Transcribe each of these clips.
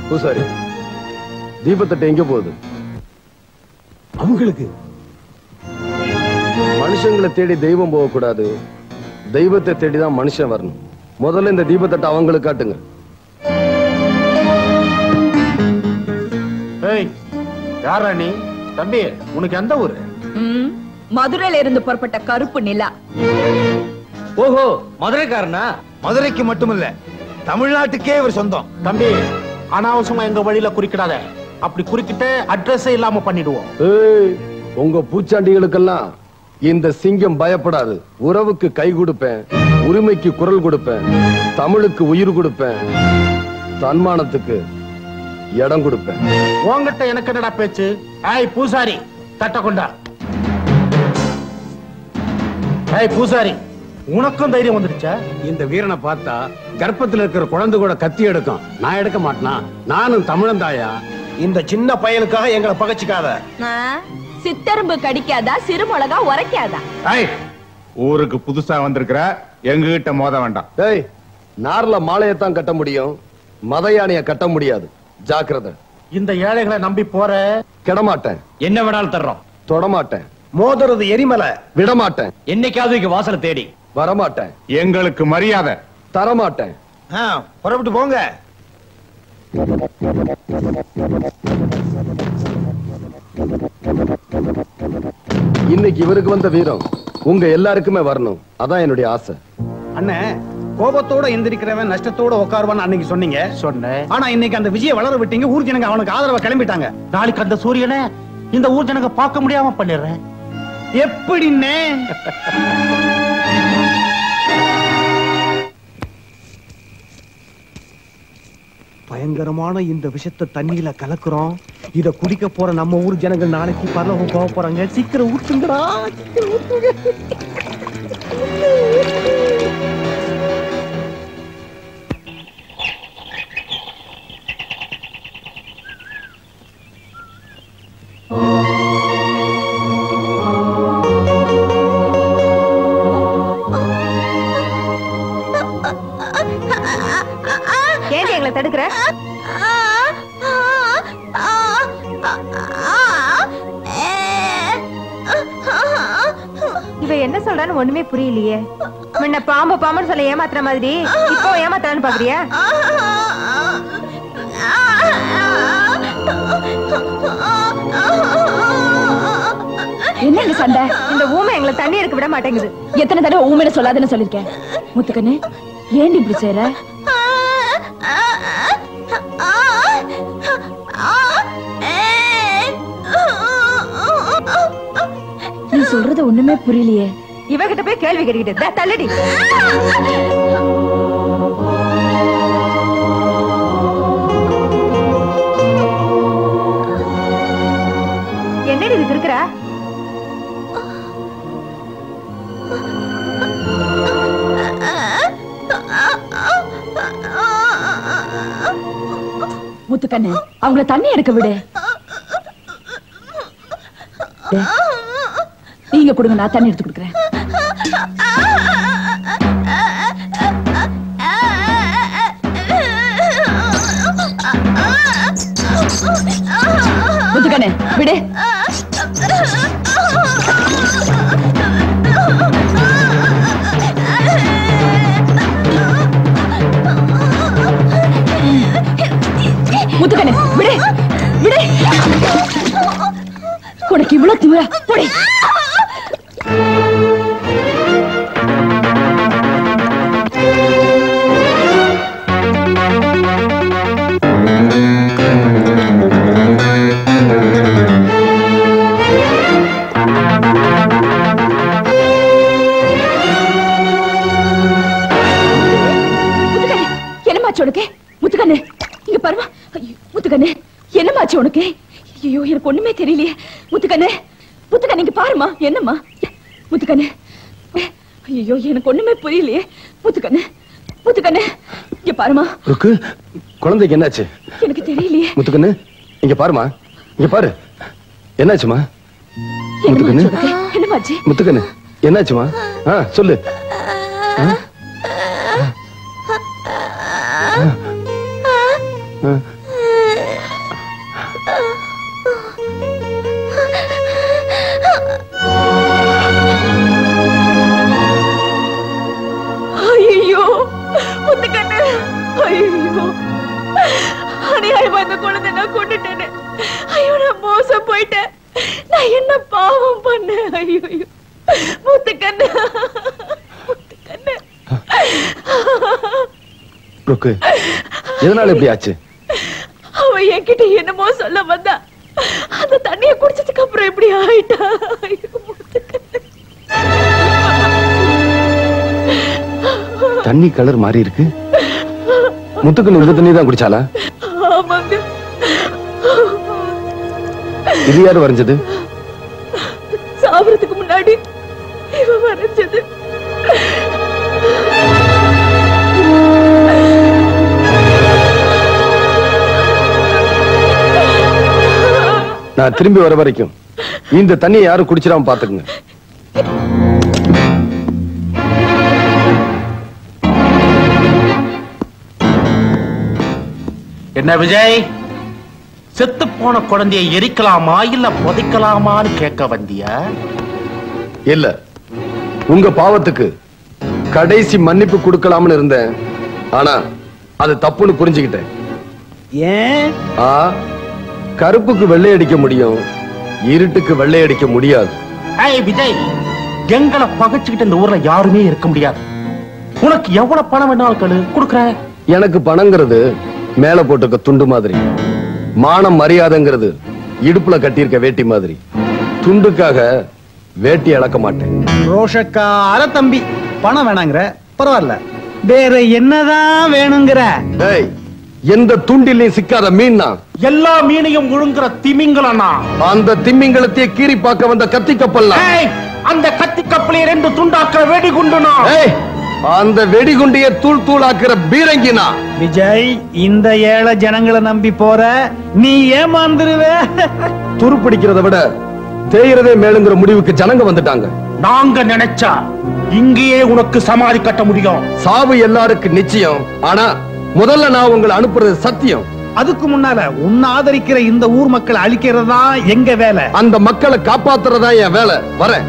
பூசாரி தீபத்தட்டு எங்க போகுது அவங்களுக்கு மனுஷங்களை தேடி தெய்வம் போகக்கூடாது தெய்வத்தை தேடி தான் மனுஷன் வரணும் முதல்ல இந்த தீபத்தட்டை அவங்களுக்கு காட்டுங்க ஏய் யாரா நீ தம்பி உனக்கு எந்த ஊரு ம், மதுரையில இருந்து புறப்பட்ட கருப்பு நிலா ஓஹோ மதுரைக்காரனா மதுரைக்கு மட்டுமில்ல தமிழ்நாட்டுக்கே இவர் சொந்தம் தம்பி அனாவசியமா எங்க வழியில குறிக்கிடாத அப்படி குறிக்கிட்டு அட்ரஸே இல்லாம பண்ணிடுவோம் ஏய் உங்க பூச்சாண்டிகளுக்கெல்லாம் இந்த சிங்கம் பயப்படாது உறவுக்கு கை கொடுப்பேன் உரிமைக்கு குரல் கொடுப்பேன் தமிழுக்கு உயிர் கொடுப்பேன் தன்மானத்துக்கு இடம் கொடுப்பேன் உன்கிட்ட எனக்கு என்னடா பேச்சு ஏய் பூசாரி தட்ட கொண்டா ஏய் பூசாரி உனக்கும் தைரியம் வந்துருச்சா இந்த வீரனை பார்த்தா கர்ப்பத்துல இருக்கிற குழந்தை கூட கத்தி எடுக்கும் நான் எடுக்க மாட்டேனா நானும் தமிழன் தாயா இந்த சின்ன பயலுக்காக எங்களை பகச்சிக்காத ஆ, சித்தரும்பு கடிக்காதா சிறுமிளகா உரைக்காதா ஏய் ஊருக்கு புதுசா வந்திருக்கிற எங்ககிட்ட மோத வேண்டாம் ஏய் நார்ல மாலையத்தான் கட்ட முடியும் மத யானைய கட்ட முடியாது ஜாக்கிரதை இந்த ஏழைகளை நம்பி போற கெடமாட்டேன் என்ன வேணாலும் தர்றோம் தொடமாட்டேன் மோதுறது எரிமலை விடமாட்டேன் என்னைக்காவது இங்க வாசலை தேடி வரமாட்டேன் எங்களுக்கு மரியாதை தரமாட்டேன் ஆ, புறப்பட்டு போங்க இன்னைக்கு இவருக்கு வந்த வீரம் உங்க எல்லாருக்குமே வரணும் அதான் என்னுடைய ஆசை அண்ணே கோபத்தோட எந்திரிக்கிறவன் நஷ்டத்தோட உட்காருவான்னு அன்னைக்கு சொன்னீங்க சொன்னேன் ஆனா இன்னைக்கு அந்த விஜய வளர விட்டீங்க ஊர் ஜனங்க அவனுக்கு ஆதரவா கிளம்பிட்டாங்க நாளைக்கு அந்த சூரியனை இந்த ஊர் ஜனங்க பார்க்க முடியாம பண்ணிடுறேன் எப்படின்னே பயங்கரமான இந்த விஷத்தை தண்ணியில கலக்குறோம் இத குடிக்க போற நம்ம ஊர் ஜனங்கள் நாளைக்கு பரலவம் போக போறாங்க சீக்கிரம் ஊத்துங்கடா சீக்கிரம் ஊத்துங்க ஏன் எங்களை தடுக்கிற இவ என்ன சொல்றான்னு ஒண்ணுமே புரியலையே முன்ன பாம்பு பாம்புன்னு சொல்ல ஏமாத்துற மாதிரி இப்போ ஏமாத்துறான்னு பாக்குறியா என்னங்க சண்டை இந்த ஊமை எங்களை தண்ணி எடுக்க விட மாட்டேங்குது எத்தனை தடவை ஊமையில சொல்லாதுன்னு சொல்லிருக்கேன் முத்துக்கண்ணு ஏன் இப்படி செய்யற நீ சொல்றது ஒண்ணுமே புரியலையே இவகிட்ட போய் கேள்வி கேட்டுக்கிட்டு "தா, தள்ளுடி என்னடி இது இருக்கிறா முத்துக்கண்ணு அவங்கள தண்ணி எடுக்க விடு டேய், நீங்க கொடுங்க நான் தண்ணி எடுத்து கொடுக்குறேன் முத்துக்கண்ணு விடு முத்துக்கண்ணு விடு விடு உனக்கு இவ்வளவு திமிரா போடி முத்துக்கண்ணு என்னமாச்சு உனக்கு முத்துக்கண்ணு இங்க பாருமா ஐயோ, முத்துக்கண்ணு என்னமாச்சு உனக்கு ஐயோ எனக்கு ஒண்ணுமே தெரியலையே முத்துக்கண்ணு முத்துக்கண்ணு இங்க பாருமா என்னம்மா முத்துக்கண்ணு ஐயோ எனக்கு ஒண்ணுமே புரியலையே முத்துக்கண்ணு முத்துக்கண்ணு இங்க பாருமா ருக்கு குழந்தைக்கு என்னாச்சு எனக்கு தெரியலையே முத்துக்கண்ணு இங்க பாருமா இங்க பாரு என்னாச்சுமா என்னமாச்சு உனக்கு என்னமாச்சு முத்துக்கண்ணு என்னாச்சுமா ஆ சொல்லு ஆ? ஆ. ஆ. ஐயோ அநியாயமா இந்த குழந்தை நான் கொண்டுட்டேனே ஐயோ நான் மோசம் போயிட்டேன் நான் என்ன பாவம் பண்ணேன் ஐயோ ஐயோ முத்துக்கண்ணு முத்துக்கண்ணு ருக்கு எதனால இப்படி ஆச்சு அவ என்கிட்ட என்னமோ சொல்ல வந்தா அந்த தண்ணிய குடிச்சதுக்கு அப்புறம் இப்படி ஆயிட்டா ஐயோ முத்துக்கண்ணு தண்ணி கலர் மாறி இருக்கு முத்துக்கு இந்த தண்ணி தான் குடிச்சாலா ஆமாங்க இது யாரு வரைஞ்சது சாவறதுக்கு முன்னாடி இவ வரைஞ்சது நான் திரும்பி வர வரைக்கும் இந்த தண்ணியை யாரும் குடிச்சிடாம பாத்துக்குங்க என்ன விஜய் செத்து போன குழந்தையை எரிக்கலாமா இல்ல புதைக்கலாமான்னு கேட்க வந்தியா இல்ல உங்க பாவத்துக்கு கடைசி மன்னிப்பு கொடுக்கலாம்னு இருந்தேன் ஆனா அது தப்புன்னு புரிஞ்சுக்கிட்டேன் ஏன் ஆ கருப்புக்கு வெள்ளை அடிக்க முடியும் இருட்டுக்கு வெள்ளை அடிக்க முடியாது ஏய் விஜய் எங்களை பகைச்சுக்கிட்டு இந்த ஊர்ல யாருமே இருக்க முடியாது உனக்கு எவ்வளவு பணம் வேணாலும் கழு கொடுக்குறேன் எனக்கு பணங்கிறது மேல போட்டுக்க துண்டு மாதிரி மானம் மரியாதைங்கிறது இடுப்புல கட்டியிருக்க வேட்டி மாதிரி துண்டுக்காக வேட்டி இழக்க மாட்டேன் ரோஷக்கார தம்பி பணம் வேணாங்கிற பரவாயில்ல வேற என்னதான் வேணுங்கிற டேய் எந்த துண்டிலையும் சிக்காத மீன் தான் எல்லா மீனையும் முழுங்குற திமிங்கலனா அந்த திமிங்கலத்தையே கீறி பார்க்க வந்த கத்தி கப்பல் ஏய் அந்த கத்தி கப்பலை ரெண்டு துண்டாக்குற வெடி குண்டுனா ஏய் அந்த வெடிகுண்டிய தூள் தூளாக்குற பீரங்கினா விஜய் இந்த ஏழை ஜனங்களை நம்பி போற நீ ஏமாந்துருவ துருப்பிடிக்கிறத விட தேய்றதே மேலுங்கிற முடிவுக்கு ஜனங்க வந்துட்டாங்க நாங்க நினைச்சா இங்கேயே உனக்கு சமாதி கட்ட முடியும் சாவு எல்லாருக்கும் நிச்சயம் ஆனா முதல்ல நான் உங்களை அனுப்புறது சத்தியம் அதுக்கு முன்னால உன்னை ஆதரிக்கிற இந்த ஊர் மக்களை அழிக்கிறது தான் எங்க வேலை அந்த மக்களை காப்பாத்துறதா என் வேலை வரேன்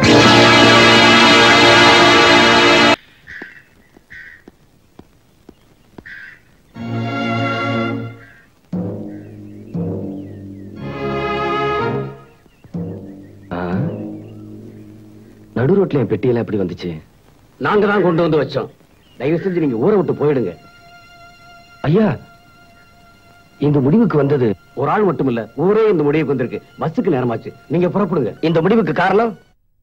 நடு ரோட்ல என் பெட்டியெல்லாம் எப்படி வந்துச்சு நாங்க தான் கொண்டு வந்து வச்சோம் தயவு செஞ்சு நீங்க ஊரை விட்டு போயிடுங்க ஐயா இந்த முடிவுக்கு வந்தது ஒரு ஆள் மட்டும் இல்ல ஊரே இந்த முடிவுக்கு வந்திருக்கு பஸ்ஸுக்கு நேரமாச்சு நீங்க புறப்படுங்க இந்த முடிவுக்கு காரணம்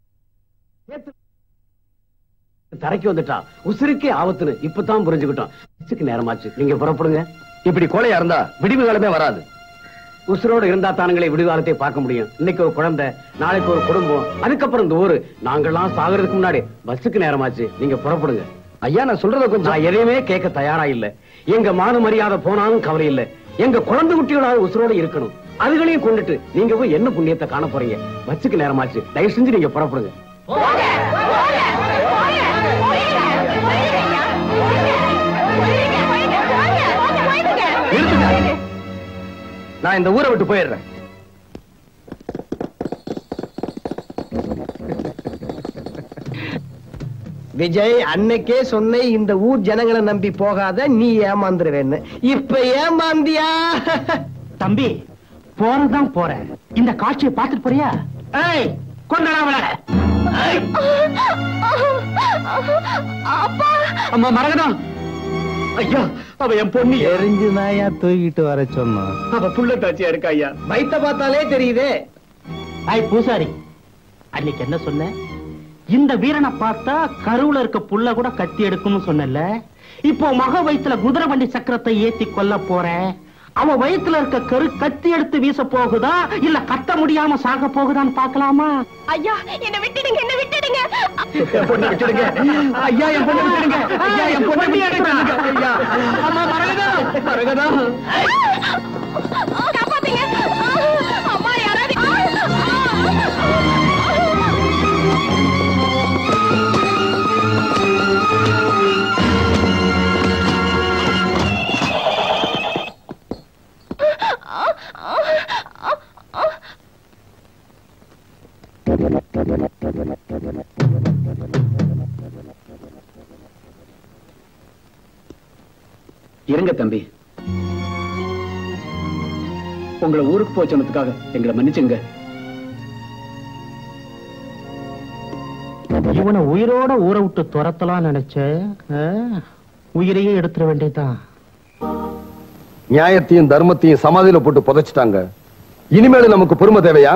தரைக்கு வந்துட்டா உசுருக்கே ஆபத்துன்னு இப்பதான் புரிஞ்சுக்கிட்டோம் பஸ்ஸுக்கு நேரமாச்சு நீங்க புறப்படுங்க இப்படி கொலையா இருந்தா விடிவு காலமே வராது உசுரோடு இருந்தா தானுங்களே விடுகாலத்தை பார்க்க முடியும் இன்னைக்கு ஒரு குழந்தை நாளைக்கு ஒரு குடும்பம் அதுக்கப்புறம் இந்த ஊரு நாங்கெல்லாம் சாகுறதுக்கு முன்னாடி பஸ்ஸுக்கு நேரமாச்சு நீங்க புறப்படுங்க ஐயா நான் சொல்றத கொஞ்சம் நான் எதையுமே கேட்க தயாரா இல்ல எங்க மான மரியாதை போனாலும் கவலை இல்ல எங்க குழந்தை குட்டிகளாவது உசுரோட இருக்கணும் அதுகளையும் கொண்டுட்டு நீங்க போய் என்ன புண்ணியத்தை காண போறீங்க பஸ்ஸுக்கு நேரமாச்சு தயவு செஞ்சு நீங்க புறப்படுங்க நிறுத்துங்க. நான் இந்த ஊரை விட்டு போயிடுறேன் விஜய் அன்னைக்கே சொன்னேன் இந்த ஊர் ஜனங்களை நம்பி போகாத நீ ஏமாந்துருவேன்னு இப்ப ஏமாந்தியா தம்பி போறதுதான் போறேன் இந்த காட்சியை பார்த்துட்டு போறியா ஏய் கொண்டா அம்மா மரகதம் ஐயா அவ என் பொண்ணு தெரிஞ்சுதாயா தூக்கிட்டு வர சொன்னோம் அவ புள்ள தாச்சியா இருக்கா ஐயா வயித்த பார்த்தாலே தெரியுதே ஐய் பூசாரி அன்னைக்கு என்ன சொன்ன இந்த வீரனை பார்த்தா கருவுல இருக்க புள்ள கூட கத்தி எடுக்கும்னு சொன்னல இப்போ மக வயித்துல குதிரை வண்டி சக்கரத்தை ஏத்தி கொல்ல போறேன் அவன் வயித்துல இருக்க கரு கத்தி எடுத்து வீச போகுதா இல்ல கத்த முடியாம சாக போகுதான்னு பார்க்கலாமா ஐயா என்ன விட்டுடுங்க என்ன விட்டுடுங்க என் பொண்ணை விட்டுடுங்க ஐயா என் பொண்ணை விட்டுடுங்க ஐயா என் பொண்ணை விட்டுடுங்க ஐயா அம்மா மரகதம் மரகதம் காப்பாத்துங்க அம்மா யாராவது இருங்க தம்பி உங்களை ஊருக்கு போய் சொன்னதுக்காக எங்களை மன்னிச்சுங்க இவனை உயிரோட ஊரை விட்டு துரத்தலாம் நினைச்ச ஆ, உயிரையே எடுத்துட வேண்டியதுதான் நியாயத்தையும் தர்மத்தையும் சமாதியில போட்டு புதைச்சிட்டாங்க இனிமேல் நமக்கு பொறுமை தேவையா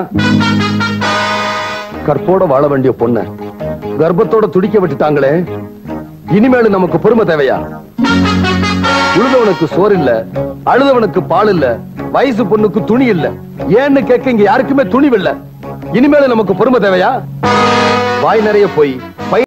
கற்போட வாழ வேண்டிய பொண்ண கர்ப்பத்தோட துடிக்க விட்டுட்டாங்களே இனிமேல் நமக்கு பொறுமை தேவையா உழுதவனுக்கு சோறு இல்ல அழுதவனுக்கு பால் இல்ல வயசு பொண்ணுக்கு துணி இல்ல ஏன்னு கேட்க இங்க யாருக்குமே துணிவில்ல இனிமேல் நமக்கு பொறுமை தேவையா வாய் நிறைய போய்